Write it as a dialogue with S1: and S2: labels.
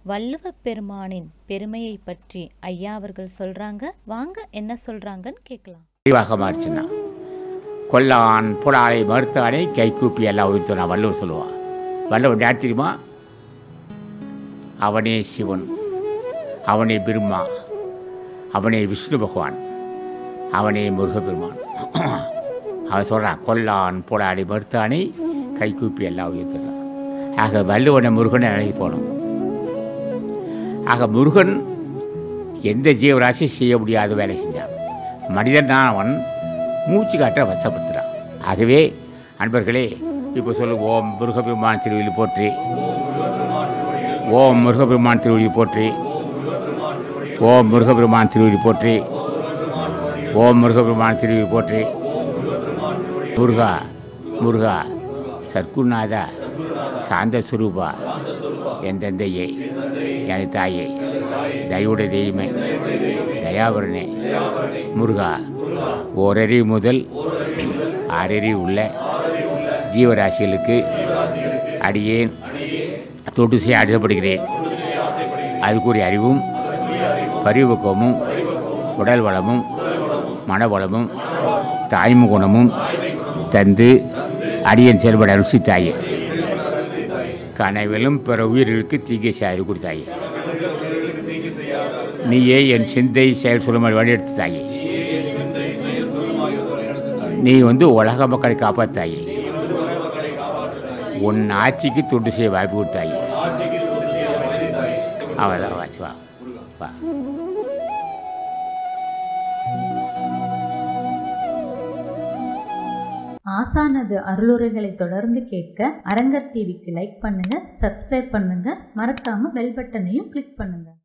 S1: வள்ளுவப் பெருமானின் பெருமையை பற்றி ஐயா அவர்கள் சொல்றாங்க வாங்க என்ன சொல்றாங்கன்னு கேட்கலாம்
S2: தெளிவாக மாறிச்சுன்னா கொல்லான் புலாலை மறுத்தானை கை கூப்பி எல்லாம் உயிர்த்தனா வள்ளுவர் சொல்லுவான் வள்ளுவர் யார் தெரியுமா அவனே சிவன் அவனே பிரம்மா அவனே விஷ்ணு பகவான் அவனே முருகப்பெருமான் அவன் சொல்கிறான் கொல்லான் புலாடி மறுத்தானை கை கூப்பி எல்லாம் உயிர்த்தலாம் ஆக வள்ளுவனை முருகனை அழைத்து போனோம் ஆக முருகன் எந்த ஜீவராசி செய்ய முடியாத வேலை செஞ்சான் மனிதன் தான் அவன் மூச்சு காட்ட வசப்படுத்துகிறான் ஆகவே அன்பர்களே இப்போ சொல்லு ஓம் முருகபெருமான் திருவிழி போற்றி ஓம் முருகபெருமான் திருவிழி போற்றி ஓம் முருகபெருமான் திருவிழி போற்றி ஓம் முருகபெருமான் திருவிழி போற்றி முருகா முருகா சர்க்குநாதா சாந்த சுரூபா என் தந்தையே என் தாயே தயவுடைய தெய்வமே தயாபரனே முருகா ஓரறி முதல் ஆறறி உள்ள ஜீவராசிகளுக்கு அடியேன் தொட்டு செய்ய அழைக்கப்படுகிறேன் அதுக்குரிய அறிவும் பரிவுக்கமும் உடல் வளமும் மனவளமும் தாய்மை குணமும் தந்து அடியன் செயல்பட அருசி தாயே கனவிலும் பிற உயிர்களுக்கு தீங்கை சாரி கொடுத்தாயே நீயே என் சிந்தை செயல் சொல்லுமாறு வழியெடுத்து தாயே நீ வந்து உலக மக்களை காப்பாத்தாயே உன் ஆட்சிக்கு தொண்டு செய்ய வாய்ப்பு கொடுத்தாயே அவதான் வாசி வா வா
S1: ஆசானது அருளுரைகளை தொடர்ந்து கேட்க அரங்கர் டிவிக்கு லைக் பண்ணுங்க சப்ஸ்கிரைப் பண்ணுங்க மறக்காம பெல் பட்டனையும் கிளிக் பண்ணுங்க